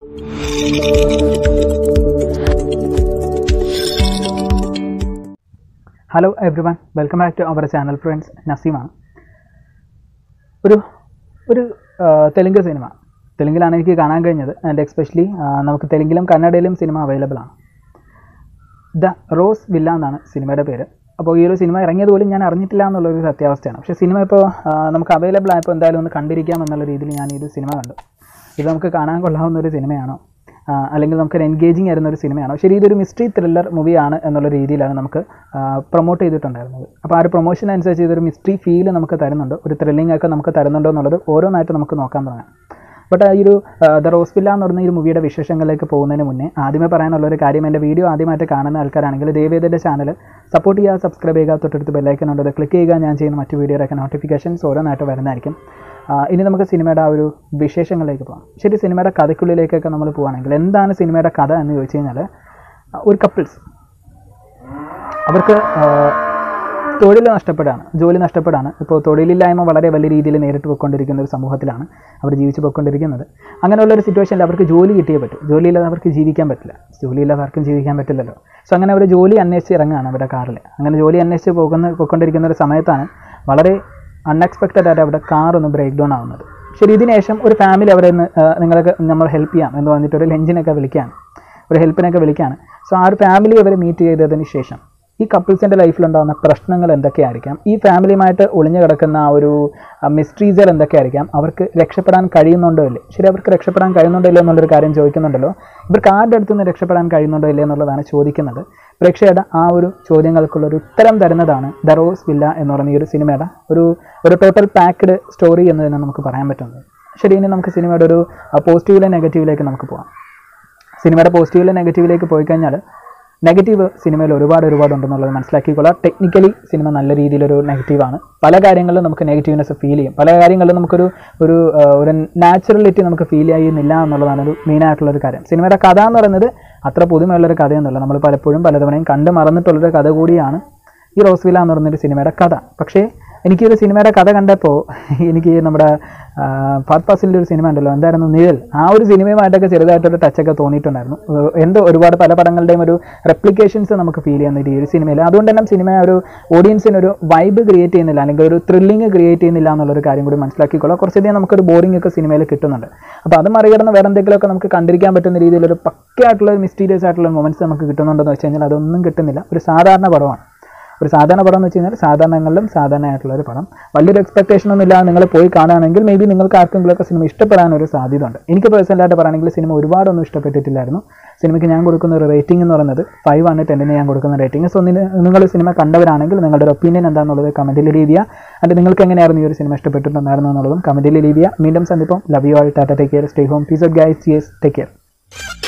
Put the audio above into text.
hello everyone welcome back to our channel friends നസീമാണ് ഒരു ഒരു ആ, തെലുങ്ക് സിനിമ തെലുങ്കിലാണ് എനിക്ക് കാണാൻ കഴിഞ്ഞത് ആൻഡ് എക്സ്പെഷ്യലി നമുക്ക് തെലുങ്കിലും കന്നഡയിലും സിനിമ അവൈലബിൾ ആണ് ദ റോസ് വില്ല എന്നാണ് സിനിമയുടെ പേര് അപ്പോൾ ഈ ഒരു സിനിമ ഇറങ്ങിയത് പോലും ഞാൻ അറിഞ്ഞിട്ടില്ല എന്നുള്ളൊരു സത്യാവസ്ഥയാണ് പക്ഷേ സിനിമ ഇപ്പോൾ ആ, നമുക്ക് അവൈലബിൾ ആയപ്പോൾ എന്തായാലും ഒന്ന് കണ്ടിരിക്കാം എന്നുള്ള രീതിയിൽ ഞാൻ ഈ ഒരു സിനിമ കണ്ടു ഇത് നമുക്ക് കാണാൻ കൊള്ളാവുന്ന ഒരു സിനിമയാണോ ആ, അല്ലെങ്കിൽ നമുക്ക് എൻഗേജിങ് ആയിരുന്ന ഒരു സിനിമയാണോ ശരി ഇതൊരു മിസ്റ്ററി ത്രില്ലർ മൂവിയാണ് എന്നുള്ള രീതിയിലാണ് നമുക്ക് പ്രൊമോട്ട് ചെയ്തിട്ടുണ്ടായിരുന്നത് അപ്പോൾ ആ ഒരു പ്രൊമോഷൻ അനുസരിച്ച് ഇതൊരു മിസ്റ്ററി ഫീൽ നമുക്ക് തരുന്നുണ്ട് ഒരു ത്രില്ലിംഗ് ഒക്കെ നമുക്ക് തരുന്നുണ്ടോ എന്നുള്ളത് ഓരോന്നായിട്ട് നമുക്ക് നോക്കാൻ തുടങ്ങാം ബട്ട് ഈ ഒരു ദ റോസ് വില്ല എന്ന് പറയുന്ന ഈ ഒരു മൂവിയുടെ വിശേഷങ്ങളിലേക്ക് പോകുന്നതിന് മുന്നേ ആദ്യമേ പറയാനുള്ള ഒരു കാര്യം എൻ്റെ വീഡിയോ ആദ്യമായിട്ട് കാണുന്ന ആൾക്കാരാണെങ്കിൽ ദയവേദൻ്റെ ചാനൽ സപ്പോർട്ട് ചെയ്യുക സബ്സ്ക്രൈബ് ചെയ്യുക തൊട്ടടുത്ത് ബെല്ലൈക്കൻ ഉണ്ട് അത് ക്ലിക്ക് ചെയ്യുക ഞാൻ ചെയ്യുന്ന മറ്റു വീഡിയോയുടെയൊക്കെ നോട്ടിഫിക്കേഷൻസ് ഓരോന്നായിട്ട് വരുന്നതായിരിക്കും ആ, ഇനി നമുക്ക് സിനിമയുടെ ആ ഒരു വിശേഷങ്ങളിലേക്ക് പോകാം ശരി സിനിമയുടെ കഥയ്ക്കുള്ളിലേക്കൊക്കെ നമ്മൾ പോവുകയാണെങ്കിൽ എന്താണ് സിനിമയുടെ കഥ എന്ന് ചോദിച്ചു കഴിഞ്ഞാൽ ഒരു കപ്പിൾസ് അവർക്ക് ആ, തൊഴിൽ നഷ്ടപ്പെടുകയാണ് ജോലി നഷ്ടപ്പെടുകയാണ് ഇപ്പോൾ തൊഴിലില്ലായ്മ വളരെ വലിയ രീതിയിൽ നേരിട്ട് പോയിക്കൊണ്ടിരിക്കുന്ന ഒരു സമൂഹത്തിലാണ് അവർ ജീവിച്ച് പോയിക്കൊണ്ടിരിക്കുന്നത് അങ്ങനെയുള്ള ഒരു സിറ്റുവേഷനിൽ അവർക്ക് ജോലി കിട്ടിയേ പറ്റും ജോലിയില്ലാതെ അവർക്ക് ജീവിക്കാൻ പറ്റില്ല ജോലിയില്ലാതെ ആർക്കും ജീവിക്കാൻ പറ്റില്ലല്ലോ സോ അങ്ങനെ അവർ ജോലി അന്വേഷിച്ച് ഇറങ്ങുകയാണ് അവരുടെ കാറിൽ അങ്ങനെ ജോലി അന്വേഷിച്ച് പോകുന്ന പോയിക്കൊണ്ടിരിക്കുന്ന ഒരു സമയത്താണ് വളരെ അൺഎക്സ്പെക്റ്റഡ് ആയിട്ട് അവിടെ കാർ ഒന്ന് ബ്രേക്ക് ഡൗൺ ആവുന്നത് ശരി ഇതിന് ശേഷം ഒരു ഫാമിലി അവരെ ഒന്ന് ആ, നിങ്ങൾക്ക് നമ്മൾ ഹെൽപ്പ് ചെയ്യാം എന്ന് പറഞ്ഞിട്ട് ഒരു ലഞ്ചിനൊക്കെ വിളിക്കുകയാണ് ഒരു ഹെൽപ്പിനൊക്കെ വിളിക്കുകയാണ് സോ ആ ഒരു ഫാമിലി അവർ മീറ്റ് ചെയ്തതിന് ശേഷം ഈ കപ്പിൾസിൻ്റെ ലൈഫിലുണ്ടാകുന്ന പ്രശ്നങ്ങൾ എന്തൊക്കെയായിരിക്കാം ഈ ഫാമിലിയുമായിട്ട് ഒളിഞ്ഞു കിടക്കുന്ന ആ ഒരു മിസ്റ്ററീസുകൾ എന്തൊക്കെയായിരിക്കാം അവർക്ക് രക്ഷപ്പെടാൻ കഴിയുന്നുണ്ടോ ഇല്ലേ ശരി അവർക്ക് രക്ഷപ്പെടാൻ കഴിയുന്നുണ്ടോ ഇല്ലയോ എന്നുള്ളൊരു കാര്യം ചോദിക്കുന്നുണ്ടല്ലോ ഇവർക്ക് ആരുടെ അടുത്ത് നിന്ന് രക്ഷപ്പെടാൻ കഴിയുന്നുണ്ടോ ഇല്ലയോ എന്നുള്ളതാണ് ചോദിക്കുന്നത് പ്രേക്ഷകരുടെ ആ ഒരു ചോദ്യങ്ങൾക്കുള്ള ഒരു ഉത്തരം തരുന്നതാണ് ദ റോസ് വില്ല എന്ന് പറയുന്ന ഈ ഒരു സിനിമയുടെ ഒരു ഒരു ടോട്ടൽ പാക്ഡ് സ്റ്റോറി എന്ന് തന്നെ നമുക്ക് പറയാൻ പറ്റുന്നത് ശരി ഇനി നമുക്ക് സിനിമയുടെ ഒരു പോസിറ്റീവിലെ നെഗറ്റീവിലേക്ക് നമുക്ക് പോകാം സിനിമയുടെ പോസിറ്റീവിലെ നെഗറ്റീവിലേക്ക് പോയി കഴിഞ്ഞാൽ നെഗറ്റീവ് സിനിമയിൽ ഒരുപാട് ഒരുപാട് ഉണ്ടെന്നുള്ളത് മനസ്സിലാക്കിക്കൊള്ളാം ടെക്നിക്കലി സിനിമ നല്ല രീതിയിലൊരു നെഗറ്റീവാണ് പല കാര്യങ്ങളിലും നമുക്ക് നെഗറ്റീവ്നെസ് ഫീൽ ചെയ്യും പല കാര്യങ്ങളിലും നമുക്കൊരു ഒരു ആ, ഒരു നാച്ചുറലിറ്റി നമുക്ക് ഫീൽ ചെയ്യുന്നില്ല എന്നുള്ളതാണ് ഒരു മെയിൻ ആയിട്ടുള്ളൊരു കാര്യം സിനിമയുടെ കഥ എന്ന് പറയുന്നത് അത്ര പുതുമയുള്ളൊരു കഥയൊന്നുമല്ല നമ്മൾ പലപ്പോഴും പലതവണയും കണ്ടു മറന്നിട്ടുള്ളൊരു കഥ കൂടിയാണ് ഈ റോസ് വില എന്ന് പറയുന്നൊരു സിനിമയുടെ കഥ പക്ഷേ എനിക്ക് ഒരു സിനിമയുടെ കഥ കണ്ടപ്പോൾ എനിക്ക് നമ്മുടെ ആ, ഫാത് ഫാസിലിൻ്റെ ഒരു സിനിമ ഉണ്ടല്ലോ എന്തായിരുന്നു നിഴൽ ആ ഒരു സിനിമയുമായിട്ടൊക്കെ ചെറുതായിട്ടൊരു ടച്ചൊക്കെ തോന്നിയിട്ടുണ്ടായിരുന്നു ഏഹ് എന്തോ ഒരുപാട് പല പടങ്ങളുടെയും ഒരു റെപ്ലിക്കേഷൻസ് നമുക്ക് ഫീൽ ചെയ്യുന്ന ഈ ഒരു സിനിമയിൽ അതുകൊണ്ട് തന്നെ സിനിമ ഒരു ഓഡിയൻസിന് ഒരു വൈബ് ക്രിയേറ്റ് ചെയ്യുന്നില്ല അല്ലെങ്കിൽ ഒരു ത്രില്ലിംഗ് ക്രിയേറ്റ് ചെയ്യുന്നില്ല എന്നുള്ളൊരു കാര്യം കൂടി മനസ്സിലാക്കിക്കൊള്ളാം കുറച്ചധികം നമുക്കൊരു ബോറിംഗ് ഒക്കെ സിനിമയിൽ കിട്ടുന്നുണ്ട് അപ്പോൾ അത് മറികടന്ന് വേറെ എന്തെങ്കിലുമൊക്കെ നമുക്ക് കണ്ടിരിക്കാൻ പറ്റുന്ന രീതിയിലൊരു പക്കയായിട്ടുള്ള ഒരു മിസ്റ്റീരിയസ് ആയിട്ടുള്ള മൊമെന്റ്സ് നമുക്ക് കിട്ടുന്നുണ്ടെന്ന് വെച്ച് കഴിഞ്ഞാൽ അതൊന്നും കിട്ടുന്നില്ല ഒരു സാധാരണ പടമാണ് ഒരു സാധാരണ പടം എന്ന് വെച്ച് കഴിഞ്ഞാൽ സാധാരണങ്ങളിലും സാധാരണ ആയിട്ടുള്ള ഒരു പടം വലിയൊരു എക്സ്പെക്ടേഷൻ ഒന്നും ഇല്ലാതെ നിങ്ങൾ പോയി കാണുകയാണെങ്കിൽ മേ ബി നിങ്ങൾക്ക് ആർക്കെങ്കിലുമൊക്കെ സിനിമ ഇഷ്ടപ്പെടാനൊരു സാധ്യത ഉണ്ട് എനിക്ക് പേഴ്സണലായിട്ട് പറയുകയാണെങ്കിൽ സിനിമ ഒരുപാടൊന്നും ഇഷ്ടപ്പെട്ടിട്ടില്ലായിരുന്നു സിനിമയ്ക്ക് ഞാൻ കൊടുക്കുന്ന ഒരു റേറ്റിംഗ് എന്ന് പറയുന്നത് ഫൈവ് ആണ് ടെന്നിന് ഞാൻ കൊടുക്കുന്ന റേറ്റിംഗ് സോ നിങ്ങൾ സിനിമ കണ്ടവരാണെങ്കിൽ നിങ്ങളുടെ ഒരു ഒപ്പീനിയൻ എന്താണെന്നുള്ളത് കമൻറ്റിൽ ലീവ് ചെയ്യുക ആൻഡ് നിങ്ങൾക്ക് എങ്ങനെയായിരുന്നു ഈ ഒരു സിനിമ ഇഷ്ടപ്പെട്ടിട്ടുണ്ടായിരുന്നു എന്നുള്ളതും കമൻറ്റിൽ ലീവ് ചെയ്യുക വീണ്ടും സന്ദിപ്പം ലവ് യു ആൾ ടാറ്റ take care stay home peace of guys ജിയസ് ടേക്ക് കെയർ